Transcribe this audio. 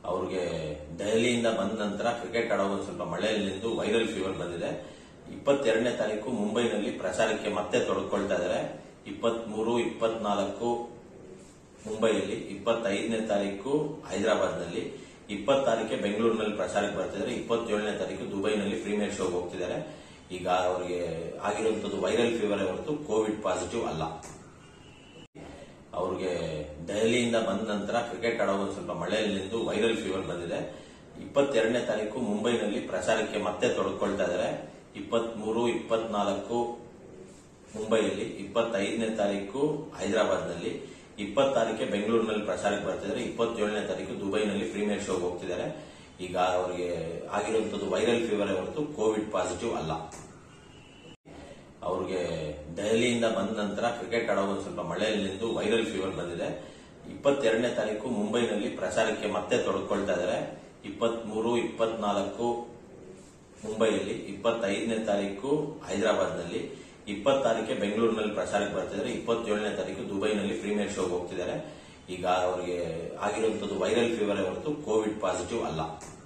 ಅವ್ರಿಗೆ ದೆಹಲಿಯಿಂದ ಬಂದ ನಂತರ ಕ್ರಿಕೆಟ್ ಆಡೋ ಒಂದು ಸ್ವಲ್ಪ ಮಳೆಯಲ್ಲಿಂದು ವೈರಲ್ ಫೀವರ್ ಬಂದಿದೆ ಇಪ್ಪತ್ತೆರಡನೇ ತಾರೀಕು ಮುಂಬೈನಲ್ಲಿ ಪ್ರಚಾರಕ್ಕೆ ಮತ್ತೆ ತೊಡಕೊಳ್ತಾ ಇದ್ದಾರೆ ಇಪ್ಪತ್ಮೂರು ಇಪ್ಪತ್ನಾಲ್ಕು ಮುಂಬೈಯಲ್ಲಿ ಇಪ್ಪತ್ತೈದನೇ ತಾರೀಕು ಹೈದರಾಬಾದ್ನಲ್ಲಿ ಇಪ್ಪತ್ತಾರೀಕೆ ಬೆಂಗಳೂರಿನಲ್ಲಿ ಪ್ರಚಾರಕ್ಕೆ ಬರ್ತಿದ್ದಾರೆ ಇಪ್ಪತ್ತೇಳನೇ ತಾರೀಕು ದುಬೈನಲ್ಲಿ ಪ್ರೀಮಿಯರ್ ಶೋಗೆ ಹೋಗ್ತಿದ್ದಾರೆ ಈಗ ಅವರಿಗೆ ಆಗಿರುವಂತದ್ದು ವೈರಲ್ ಫೀವರ್ ಹೊರತು ಕೋವಿಡ್ ಪಾಸಿಟಿವ್ ಅಲ್ಲ ಅವ್ರಿಗೆ ದೆಹಲಿಯಿಂದ ಬಂದ ನಂತರ ಕ್ರಿಕೆಟ್ ಆಡೋ ಒಂದು ಸ್ವಲ್ಪ ಮಳೆಯಲ್ಲಿಂದು ವೈರಲ್ ಫೀವರ್ ಬಂದಿದೆ ಇಪ್ಪತ್ತೆರಡನೇ ತಾರೀಕು ಮುಂಬೈನಲ್ಲಿ ಪ್ರಚಾರಕ್ಕೆ ಮತ್ತೆ ತೊಡಕೊಳ್ತಾ ಇದ್ದಾರೆ ಇಪ್ಪತ್ಮೂರು ಇಪ್ಪತ್ನಾಲ್ಕು ಮುಂಬೈಯಲ್ಲಿ ಇಪ್ಪತ್ತೈದನೇ ತಾರೀಕು ಹೈದರಾಬಾದ್ನಲ್ಲಿ ಇಪ್ಪತ್ತಾರೀಕೆ ಬೆಂಗಳೂರಿನಲ್ಲಿ ಪ್ರಚಾರಕ್ಕೆ ಬರ್ತಿದ್ದಾರೆ ಇಪ್ಪತ್ತೇಳನೇ ತಾರೀಕು ದುಬೈನಲ್ಲಿ ಪ್ರೀಮಿಯರ್ ಶೋಗೆ ಹೋಗ್ತಿದ್ದಾರೆ ಈಗ ಅವರಿಗೆ ಆಗಿರುವಂತದ್ದು ವೈರಲ್ ಫೀವರ್ ಹೊರತು ಕೋವಿಡ್ ಪಾಸಿಟಿವ್ ಅಲ್ಲ ಅವ್ರಿಗೆ ದೆಹಲಿಯಿಂದ ಬಂದ ನಂತರ ಕ್ರಿಕೆಟ್ ಆಡೋ ಒಂದು ಸ್ವಲ್ಪ ಮಳೆಯಲ್ಲಿಂದು ವೈರಲ್ ಫೀವರ್ ಬಂದಿದೆ ಇಪ್ಪತ್ತೆರಡನೇ ತಾರೀಕು ಮುಂಬೈನಲ್ಲಿ ಪ್ರಚಾರಕ್ಕೆ ಮತ್ತೆ ತೊಡಕೊಳ್ತಾ ಇದ್ದಾರೆ ಇಪ್ಪತ್ಮೂರು ಇಪ್ಪತ್ನಾಲ್ಕು ಮುಂಬೈಯಲ್ಲಿ ಇಪ್ಪತ್ತೈದನೇ ತಾರೀಕು ಹೈದರಾಬಾದ್ನಲ್ಲಿ ಇಪ್ಪತ್ತಾರೀಕೆ ಬೆಂಗಳೂರಿನಲ್ಲಿ ಪ್ರಚಾರಕ್ಕೆ ಬರ್ತಿದ್ದಾರೆ ಇಪ್ಪತ್ತೇಳನೇ ತಾರೀಕು ದುಬೈನಲ್ಲಿ ಪ್ರೀಮಿಯರ್ ಶೋಗೆ ಹೋಗ್ತಿದ್ದಾರೆ ಈಗ ಅವರಿಗೆ ಆಗಿರುವಂತದ್ದು ವೈರಲ್ ಫೀವರ್ ಹೊರತು ಕೋವಿಡ್ ಪಾಸಿಟಿವ್ ಅಲ್ಲ